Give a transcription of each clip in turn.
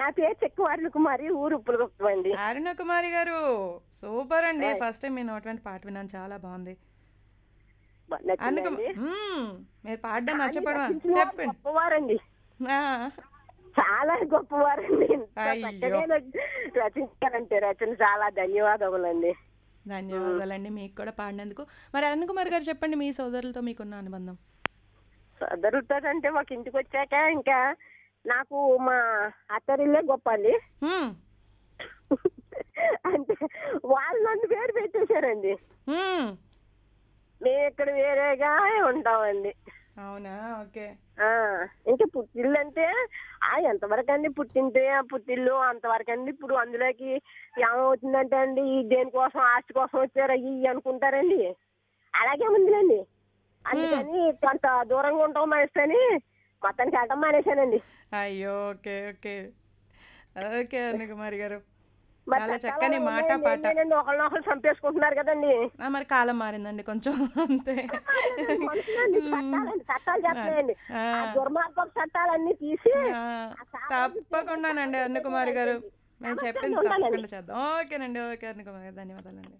నా పేరు చెక్కువారిని కుమారి ఊరు ఉప్పులగుప్తం అండి అరుణ కుమారి గారు సూపర్ అండి ఫస్ట్ టైం మీ నోటువంటి పాట విన్నాను చాలా బాగుంది బ- అందుకు నచ్చిందండి మ్మ్. మీరు పాడడం నచ్చపడమా రచించిన వారు చెప్పండి గొప్పవారండి ఆ, చాలా గొప్పవారండి ఇంత అయ్యో. చక్కగా రచ- రచించారంటే రచన చాలా ధన్యవాదములండి ధన్యవాదాలండి మీకు కూడా పాడినందుకు మరి అరుణ్ కుమార్ గారు చెప్పండి మీ సోదరులతో మీకున్న అనుబంధం దొరుకుతుందంటే మాకు ఇంటికి వచ్చాక ఇంకా నాకు మా అత్తరిల్లే గొప్ప అండి మ్మ్. అంటే వాళ్ళు నన్ను పేరు పెట్టేశారండి మ్మ్. మేము ఇక్కడ వేరేగా ఉంటామండి అవునా ఓకే ఆ ఇంకా పుట్టిల్లు అంటే ఆ ఎంతవరకు అండి పుట్టింటే ఆ పుట్టిల్లు అంతవరకు అండి ఇప్పుడు అందులోకి ఏమవుతుందంటే అండి ఈ దేనికోసం ఆస్తి కోసం వచ్చారు అయ్యి ఇయ్యి అనుకుంటారండి అలాగే ఉందిలేండి అందుకని కొంత దూరంగా ఉంటాం మనిషిని మొత్తానికి వెళ్ళటం మానేశానండి అయ్యో okay okay okay Arun Kumari garu మరి చాలా చట్టాలు చక్కని మాట ఉన్నాయండి, పాట ఏంటండి, ఒకళ్ళనొకళ్ళు చంపేసుకుంటున్నారు కదండి ఆ, మరి కాలం మారిందండి కొంచెం అంతే మనుషులండి, చట్టాలండి చట్టాలు చేస్తున్నాయండి ఆ, ఆ దుర్మార్గపు చట్టాలన్నీ తీసి ఆ, తప్పకుండానండి అరుణ్ కుమారి గారు మేము చెప్పింది తప్పకుండా చేద్దాం ఓకేనండి ఓకే అరుణ్ కుమార్ గారు ధన్యవాదాలండి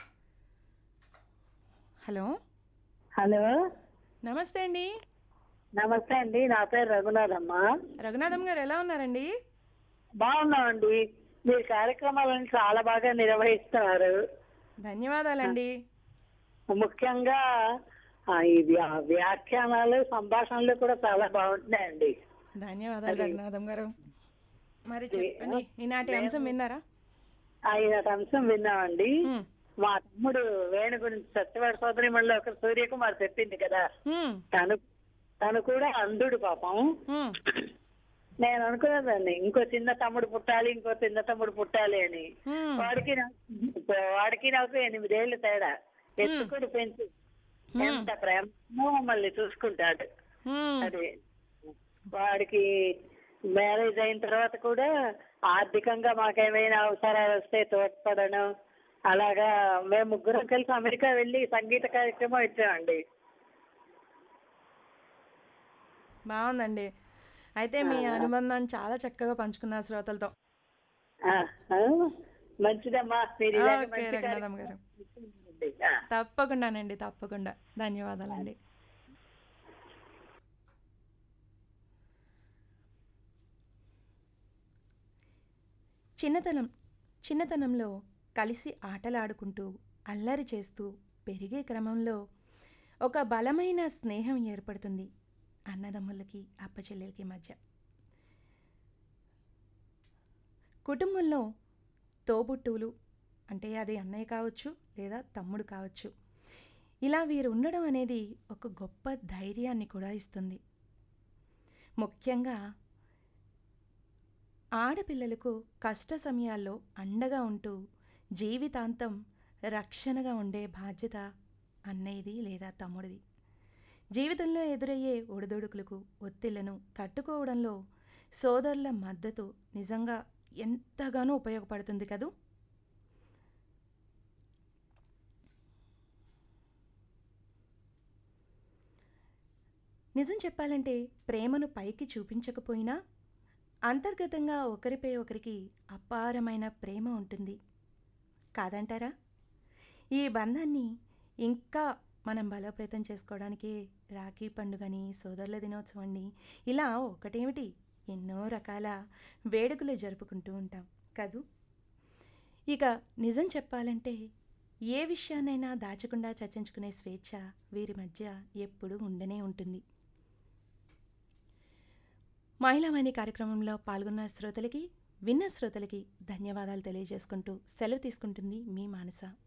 హలో హలో నమస్తే అండి నమస్తే అండి నా పేరు రఘునాథమ్మ రఘునాథం గారు ఎలా ఉన్నారండి బాగున్నామండి మీరు కార్యక్రమాలను చాలా బాగా నిర్వహిస్తున్నారు ధన్యవాదాలండి ముఖ్యంగా ఆ, ఈ వ్యా- వ్యాఖ్యానాలు సంభాషణలు కూడా చాలా బాగుంటున్నాయండి ధన్యవాదాలు రఘునాథం గారు మరి చెప్పండి ఈనాటి అంశం విన్నారా ఆయన అంశం విన్నామండి ఉమ్, మా తమ్ముడు వేణు గురించి సత్యవాడ సోదరి మళ్ళీ ఒక సూర్యకుమార్ చెప్పింది కదా ఉమ్, తను తను కూడా అంధుడు పాపం ఉమ్, నేను అనుకునేదాన్ని ఇంకో చిన్న తమ్ముడు పుట్టాలి ఇంకో చిన్న తమ్ముడు పుట్టాలి అని ఉమ్, వాడికి నాకు వాడికి నాకు ఎనిమిదేళ్లు తేడా ఎత్తుకుని పెంచి ఎంత ప్రేమగా మమ్మల్ని చూసుకుంటాడు ఉమ్, అది వాడికి మ్యారేజ్ అయిన తర్వాత కూడా ఆర్థికంగా మాకేమైనా అవసరాలు వస్తే తోడ్పడడం అలాగా మేము ముగ్గురం కలిసి అమెరికా వెళ్ళి సంగీత కార్యక్రమం ఇచ్చామండి బాగుందండి అయితే మీ అనుబంధాన్ని చాలా చక్కగా పంచుకున్నారు శ్రోతలతో ఆ, ఆ, మంచిదమ్మా మీరు ఇలాగే ఓకే మంచి రఘునాథం గారు కార్యక్రమం చేయండి. ఆ. తప్పకుండానండి తప్పకుండా ధన్యవాదాలండి చిన్నతనం చిన్నతనంలో కలిసి ఆటలాడుకుంటూ అల్లరి చేస్తూ పెరిగే క్రమంలో ఒక బలమైన స్నేహం ఏర్పడుతుంది అన్నదమ్ములకి అప్పచెల్లెలకి మధ్య కుటుంబంలో తోబుట్టువులు అంటే అది అన్నయ్య కావచ్చు లేదా తమ్ముడు కావచ్చు ఇలా వీరు ఉండడం అనేది ఒక గొప్ప ధైర్యాన్ని కూడా ఇస్తుంది ముఖ్యంగా ఆడపిల్లలకు కష్ట సమయాల్లో అండగా ఉంటూ జీవితాంతం రక్షణగా ఉండే బాధ్యత అన్నయ్యది లేదా తమ్ముడిది జీవితంలో ఎదురయ్యే ఒడిదొడుకులకు ఒత్తిళ్లను తట్టుకోవడంలో సోదరుల మద్దతు నిజంగా ఎంతగానో ఉపయోగపడుతుంది కదూ నిజం చెప్పాలంటే ప్రేమను పైకి చూపించకపోయినా అంతర్గతంగా ఒకరిపై ఒకరికి అపారమైన ప్రేమ ఉంటుంది కాదంటారా ఈ బంధాన్ని ఇంకా మనం బలోపేతం చేసుకోవడానికి రాఖీ పండుగని సోదరుల దినోత్సవం అని ఇలా ఒకటేమిటి ఎన్నో రకాల వేడుకలు జరుపుకుంటూ ఉంటాం కదూ ఇక నిజం చెప్పాలంటే ఏ విషయాన్నైనా దాచకుండా చర్చించుకునే స్వేచ్ఛ వీరి మధ్య ఎప్పుడూ ఉండనే ఉంటుంది మహిళావాణి కార్యక్రమంలో పాల్గొన్న శ్రోతలకి విన్న శ్రోతలకి ధన్యవాదాలు తెలియజేసుకుంటూ సెలవు తీసుకుంటుంది మీ మానస